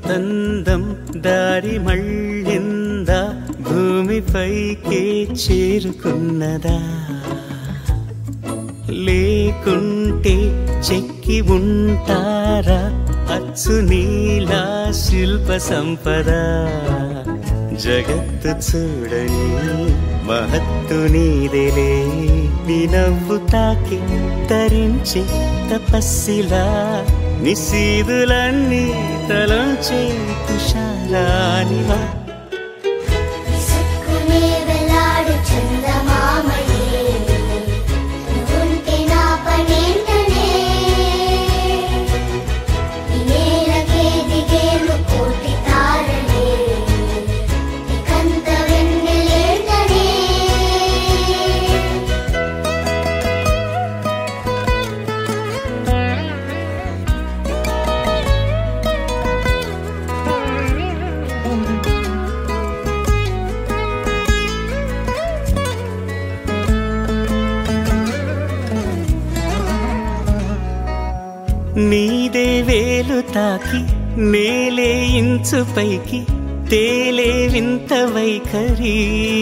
ఎంతందం దారి మళ్ళిందా భూమిపైకే చేరుకున్నదా లేకుంటే చెక్కి ఉంటారా అచ్చు నీలా శిల్ప సంపద జగత్తు చూడని మహత్తు నీదేలే నీ నవ్వు తాకి తరించే తపస్సిలా నిశీదులన్నీ తలంచే తుషారానివా విసుక్కునే వెలాడు చందమామయే నువ్వుంటే నా పనేంటనే ఈ నేలకే దిగేను కోటి తారలే ఇకంత వెన్నెలేంటనే నీదే వేలు తాకి నేలే ఇంచు పైకి తేలే వింత వైఖరి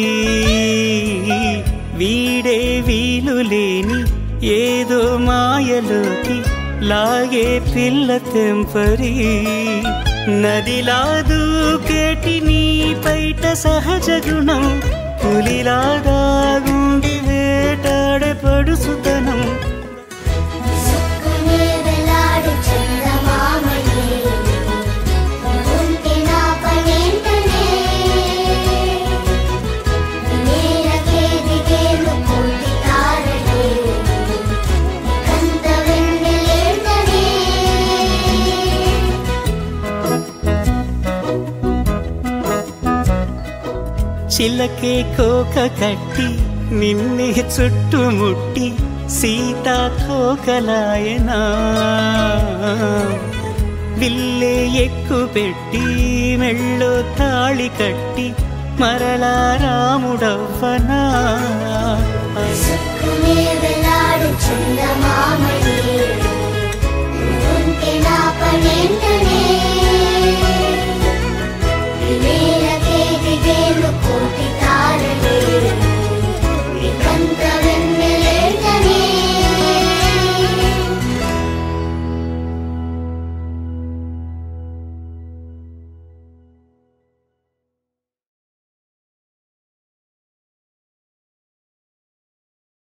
వీడే వీలు లేని ఏదో మాయలోకి లాగే పిల్ల తెంపరి నదిలా దూకేటి నీ పైట సహజ గుణం పులిలా దాగుండి వేటాడే పడుసుతనం విసుక్కునే వెలాడు చందమామయే నువ్వుంటే నా పనేంటనే ఈ నేలకే దిగేను కోటి తారలే ఇకంత వెన్నెలేంటనే చిలకే కోక కట్టి నిన్నే చుట్టుముట్టి సీతా కోకలాయనా విల్లే ఎక్కు పెట్టి మెళ్ళో తాళి కట్టి మరలా రాముడవ్వనా విసుక్కునే వెలాడు చందమామయే నువ్వుంటే నా పనేంటనే